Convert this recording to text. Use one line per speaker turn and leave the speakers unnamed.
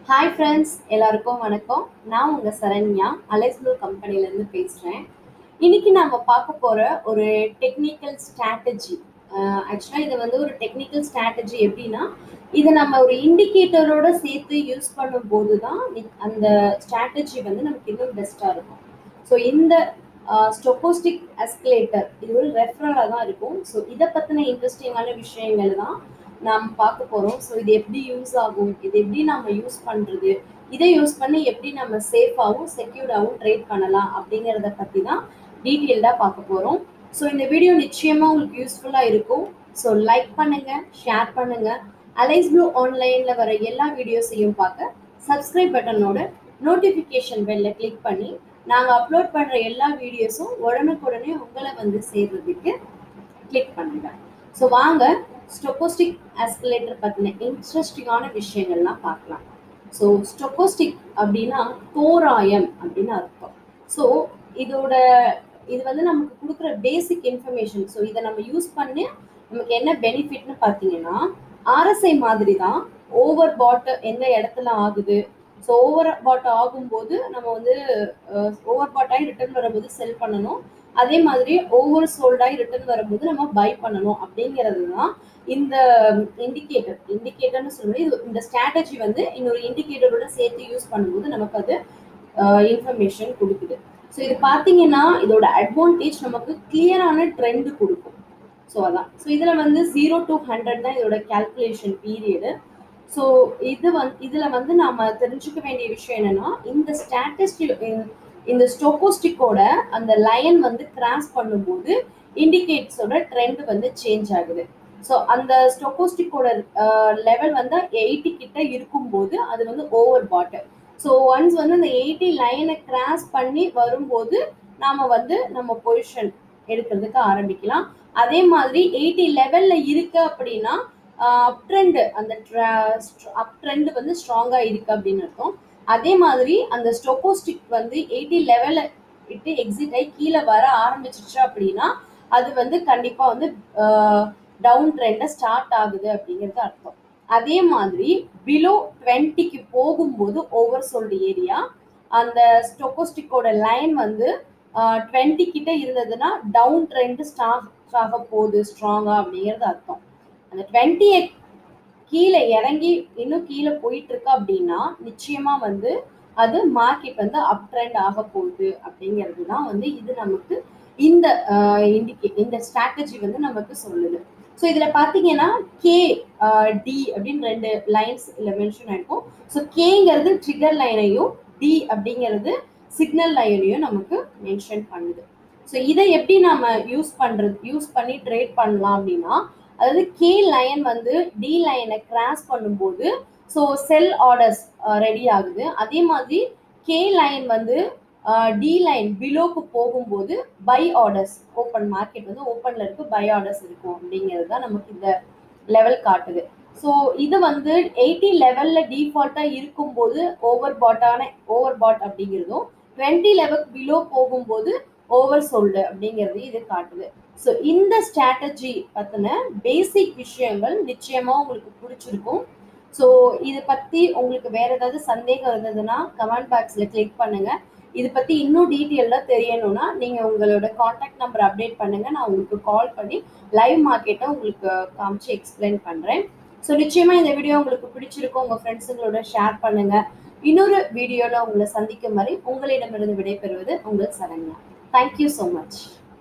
hi friends எல்லாருக்கும் வணக்கம் நான் உங்கள் சரண்யா அலைஸ் ப்ளூ கம்பெனிலேருந்து பேசுகிறேன் இன்னைக்கு நம்ம பார்க்க போகிற ஒரு டெக்னிக்கல் ஸ்ட்ராட்டஜி ஆக்சுவலாக இது வந்து ஒரு டெக்னிக்கல் ஸ்ட்ராட்டஜி எப்படின்னா இதை நம்ம ஒரு இண்டிகேட்டரோட சேர்த்து யூஸ் பண்ணும்போது தான் இ- அந்த ஸ்ட்ராட்டஜி வந்து நமக்கு இன்னும் பெஸ்ட்டாக இருக்கும் ஸோ இந்த ஸ்டொகோஸ்டிக் எஸ்கலேட்டர் இது ஒரு ரெஃபரலாக தான் இருக்கும் ஸோ இதை பற்றின இன்ட்ரெஸ்டிங்கான விஷயங்கள் தான் நாம் பார்க்க போகிறோம் ஸோ இது எப்படி யூஸ் ஆகும் இது எப்படி நம்ம யூஸ் பண்ணுறது இதை யூஸ் பண்ணி எப்படி நம்ம சேஃபாகவும் செக்யூர்டாகவும் ட்ரேட் பண்ணலாம் அப்படிங்கிறத பற்றி தான் டீட்டெயில்டாக பார்க்க போகிறோம் ஸோ இந்த வீடியோ நிச்சயமாக உங்களுக்கு யூஸ்ஃபுல்லாக இருக்கும் ஸோ லைக் பண்ணுங்கள் ஷேர் பண்ணுங்கள் அலைஸ் ப்ளூ ஆன்லைனில் வர எல்லா வீடியோஸையும் பார்க்க சப்ஸ்கிரைப் பட்டனோட நோட்டிஃபிகேஷன் பெல்ல கிளிக் பண்ணி நாங்கள் அப்லோட் பண்ணுற எல்லா வீடியோஸும் உடனுக்குடனே உங்களை வந்து சேர்றதுக்கு கிளிக் பண்ணுங்க ஸோ வாங்க ஸ்டொகோஸ்டிக் எஸ்கலேட்டர் பற்றின இன்ட்ரெஸ்டிங்கான விஷயங்கள்லாம் பார்க்கலாம் ஸோ ஸ்டொகோஸ்டிக் அப்படின்னா தோராயம் அப்படின்னு அர்த்தம் ஸோ இதோட இது வந்து நமக்கு கொடுக்குற பேசிக் இன்ஃபர்மேஷன் ஸோ இதை நம்ம யூஸ் பண்ணி நமக்கு என்ன பெனிஃபிட்னு பார்த்தீங்கன்னா ஆர்எஸ்ஐ மாதிரி தான் ஓவர் பாட் எந்த இடத்துல ஆகுது ஸோ ஓவர் பாட் ஆகும்போது நம்ம வந்து ஓவர் பாட் ஆகி ரிட்டர்ன் வரும்போது செல் பண்ணணும் அதே மாதிரி ஓவர் சோல்டாகி ரிட்டர்ன் வரும்போது நம்ம பை பண்ணணும் அப்படிங்கிறது தான் இந்த இண்டிகேட்டர் இண்டிகேட்டர்னு சொல்லும்போது இது இந்த ஸ்ட்ராட்டஜி வந்து இன்னொரு இண்டிகேட்டரோட சேர்த்து யூஸ் பண்ணும்போது நமக்கு அது இன்ஃபர்மேஷன் கொடுக்குது ஸோ இது பார்த்தீங்கன்னா இதோட அட்வான்டேஜ் நமக்கு கிளியரான ட்ரெண்ட் கொடுக்கும் ஸோ அதான் ஸோ இதில் வந்து ஜீரோ டு ஹண்ட்ரட் தான் இதோட கால்குலேஷன் பீரியடு ஸோ இது வந்து இதில் வந்து நாம தெரிஞ்சுக்க வேண்டிய விஷயம் என்னன்னா இந்த ஸ்டாட்டிஸ்டி இந்த ஸ்டோகோஸ்டிக்கோட அந்த லைன் வந்து கிராஸ் பண்ணும்போது இண்டிகேட்ஸோட ட்ரெண்ட் வந்து சேஞ்ச் ஆகுது ஸோ அந்த ஸ்டோகோஸ்டிக்கோட லெவல் வந்து எயிட்டி கிட்ட இருக்கும்போது அது வந்து ஓவர் பாட்டு ஸோ ஒன்ஸ் வந்து அந்த எயிட்டி லைனை கிராஸ் பண்ணி வரும்போது நாம வந்து நம்ம பொசிஷன் எடுக்கிறதுக்கு ஆரம்பிக்கலாம் அதே மாதிரி எயிட்டி லெவல்ல இருக்கு அப்படின்னா அப் ட்ரெண்ட் அந்த அப் ட்ரெண்ட் வந்து ஸ்ட்ராங்கா இருக்கு அப்படின்னு அர்த்தம் அதே மாதிரி அந்த ஸ்டொகோஸ்டிக் வந்து எயிட்டி லெவல்ல விட்டு எக்ஸிட் ஆகி கீழே வர ஆரம்பிச்சிச்சு அப்படின்னா அது வந்து கண்டிப்பா வந்து டவுன் ட்ரெண்ட ஸ்டார்ட் ஆகுது அப்படிங்கிறது அர்த்தம் அதே மாதிரி பிலோ டுவெண்ட்டிக்கு போகும்போது ஓவர் சோல்டு ஏரியா அந்த ஸ்டொகோஸ்டிக்கோட லைன் வந்து டுவெண்ட்டி கிட்ட இருந்ததுன்னா டவுன் ட்ரெண்ட் ஸ்டார்ட் ஆக போகுது ஸ்ட்ராங்கா அப்படிங்கிறது அர்த்தம் அந்த டுவெண்ட்டியை கீழே இறங்கி இன்னும் கீழே போயிட்டு இருக்கு அப்படின்னா நிச்சயமா வந்து அது மார்க்கெட் வந்து அப் ட்ரெண்ட் ஆக போகுது அப்படிங்கிறது தான் வந்து இது நமக்கு இந்த இண்டிகே இந்த ஸ்ட்ராட்டஜி வந்து நமக்கு சொல்லுது ஸோ இதில் பார்த்தீங்கன்னா கே டி அப்படின்னு ரெண்டு லைன்ஸ் இதில் மென்ஷன் ஆயிருக்கும் ஸோ கேங்கிறது ட்ரிகர் லைனையும் டி அப்படிங்கிறது சிக்னல் லைனையும் நமக்கு மென்ஷன் பண்ணுது ஸோ இதை எப்படி நம்ம யூஸ் பண்ணுறது யூஸ் பண்ணி ட்ரேட் பண்ணலாம் அப்படின்னா அதாவது கே லைன் வந்து டி லைனை கிராஸ் பண்ணும்போது ஸோ செல் ஆர்டர்ஸ் ரெடி ஆகுது அதே மாதிரி கே லைன் வந்து டி லைன் பிலோக்கு போகும்போது பை ஆர்டர்ஸ் ஓப்பன் மார்க்கெட் வந்து ஓப்பன்ல இருக்கு பை ஆர்டர்ஸ் இருக்கும் அப்படிங்கிறது தான் நமக்கு இந்த லெவல் காட்டுது ஸோ இது வந்து எயிட்டி லெவல்ல டிஃபால்ட்டா இருக்கும்போது ஓவர் பாட்டான ஓவர் பாட் அப்படிங்கிறதும் டுவெண்ட்டி லெவல் பிலோ போகும்போது ஓவர் சோல்டு அப்படிங்கிறது இது காட்டுது ஸோ இந்த ஸ்ட்ராட்டஜி பற்றின பேசிக் விஷயங்கள் நிச்சயமா உங்களுக்கு பிடிச்சிருக்கும் ஸோ இதை பற்றி உங்களுக்கு வேற ஏதாவது சந்தேகம் இருந்ததுன்னா கமெண்ட் பாக்ஸில் கிளிக் பண்ணுங்க இது பற்றி இன்னும் டீட்டெயிலாக தெரியணும்னா நீங்கள் உங்களோட காண்டாக்ட் நம்பர் அப்டேட் பண்ணுங்க நான் உங்களுக்கு கால் பண்ணி லைவ் மார்க்கெட்டை உங்களுக்கு காமிச்சு எக்ஸ்பிளைன் பண்ணுறேன் ஸோ நிச்சயமாக இந்த வீடியோ உங்களுக்கு பிடிச்சிருக்கும் உங்கள் ஃப்ரெண்ட்ஸுங்களோட ஷேர் பண்ணுங்க இன்னொரு வீடியோவில் உங்களை சந்திக்கும் வரை உங்களிடமிருந்து விடைபெறுவது உங்கள் சரண்யா தேங்க்யூ ஸோ மச்